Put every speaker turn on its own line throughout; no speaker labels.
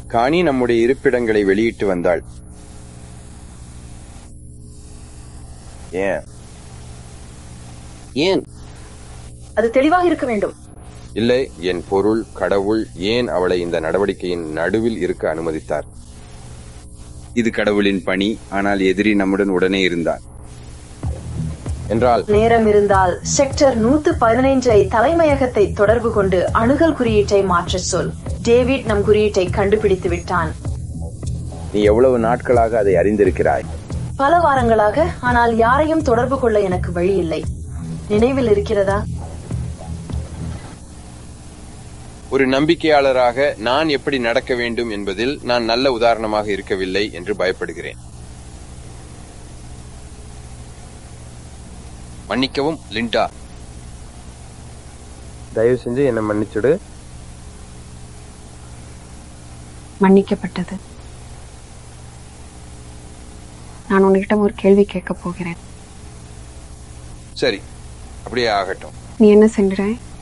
காணி நம்முடைய இருப்பிடங்களை வெளியிட்டு வந்தாள் ஏன்
ஏன்
அது தெளிவாக இருக்க வேண்டும்
இல்லை என் பொருள் கடவுள் ஏன் அவளை இந்த நடவடிக்கையின் நடுவில் இருக்க அனுமதித்தார் இது கடவுளின் பணி ஆனால் எதிரி நம்முடன் உடனே இருந்தார் என்றால்
நேரம் இருந்தால் செக்டர் நூத்து பதினைஞ்சை தலைமையகத்தை தொடர்பு கொண்டு அணுகல் குறியீட்டை மாற்றச் சொல் டேவிட் நம் குறியீட்டை கண்டுபிடித்து விட்டான்
நீ எவ்வளவு நாட்களாக அதை அறிந்திருக்கிறாய்
பல வாரங்களாக ஆனால் யாரையும் தொடர்பு கொள்ள எனக்கு வழி இல்லை நினைவில் இருக்கிறதா
ஒரு நம்பிக்கையாளராக நான் எப்படி நடக்க வேண்டும் என்பதில் நான் நல்ல உதாரணமாக இருக்கவில்லை என்று பயப்படுகிறேன் மன்னிக்கவும் லிண்டா தயவு செஞ்சு என்ன மன்னிச்சுடு
மன்னிக்கப்பட்டது நான் உன்கிட்ட ஒரு கேள்வி கேட்க போகிறேன்
சரி அப்படியே ஆகட்டும்
நீ என்ன சென்ற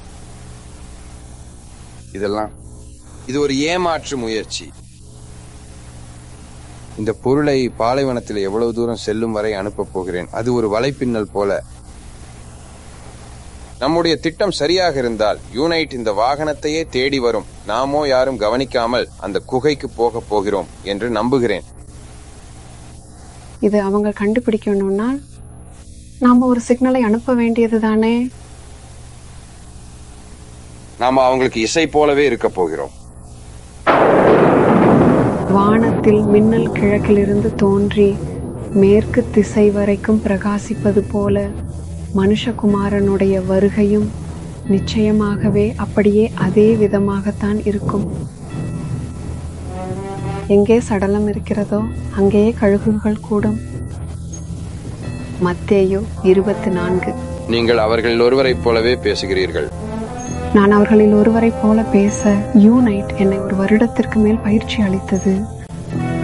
இதெல்லாம் இது ஒரு ஏமாற்று முயற்சி இந்த பொருளை பாலைவனத்தில் எவ்வளவு தூரம் செல்லும் வரை அனுப்பப் போகிறேன் அது ஒரு வலைப்பின்னல் போல நம்முடைய திட்டம் சரியாக இருந்தால் யூனைட் இந்த வாகனத்தையே தேடி வரும் நாமோ யாரும் கவனிக்காமல் அந்த குகைக்கு போக போகிறோம் என்று நம்புகிறேன்
இது அவங்க கண்டுபிடிக்கணும்னா நாம ஒரு சிக்னலை அனுப்ப வேண்டியது தானே
நாம அவங்களுக்கு இசை போலவே இருக்க போகிறோம்
வானத்தில் மின்னல் கிழக்கிலிருந்து தோன்றி மேற்கு திசை வரைக்கும் பிரகாசிப்பது போல மனுஷகுமாரனுடைய வருகையும் நிச்சயமாகவே அப்படியே அதே விதமாகத்தான் இருக்கும் எங்கே சடலம் இருக்கிறதோ அங்கேயே கழுகுகள் கூடும் மத்தேயு இருபத்தி நான்கு
நீங்கள் அவர்களில் ஒருவரைப் போலவே பேசுகிறீர்கள்
நான் அவர்களில் ஒருவரைப் போல பேச யூனைட் என்னை ஒரு வருடத்திற்கு மேல் பயிற்சி அளித்தது